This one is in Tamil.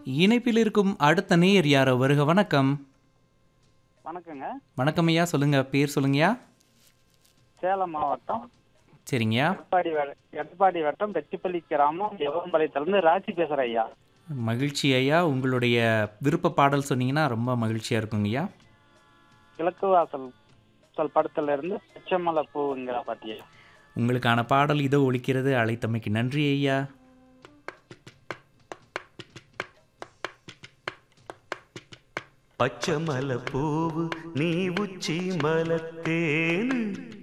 இணைப்பில் இருக்கும் அடுத்த நேயர் யாரோ வருக வணக்கம் வணக்கங்க வணக்கம் ஐயா சொல்லுங்க பேர் சொல்லுங்கய்யா சேலம் மாவட்டம் சரிங்கய்யா எடப்பாடி வ- எடப்பாடி வட்டம் பெச்சிப்பள்ளி கிராமம் எவம்பாளையத்துலேருந்து ராஜி பேசுகிறேன் ஐயா மகிழ்ச்சி ஐயா உங்களுடைய விருப்ப பாடல் சொன்னீங்கன்னா ரொம்ப மகிழ்ச்சியாக இருக்குங்கய்யா கிழக்கு வாசல் சொல் படத்துல இருந்து பச்சைமலை பூங்கிற பாட்டியா உங்களுக்கான பாடல் இதோ ஒலிக்கிறது அழைத்தமைக்கு நன்றி ஐயா பச்சை மலை பூவு நீ உச்சி மலத்தேனு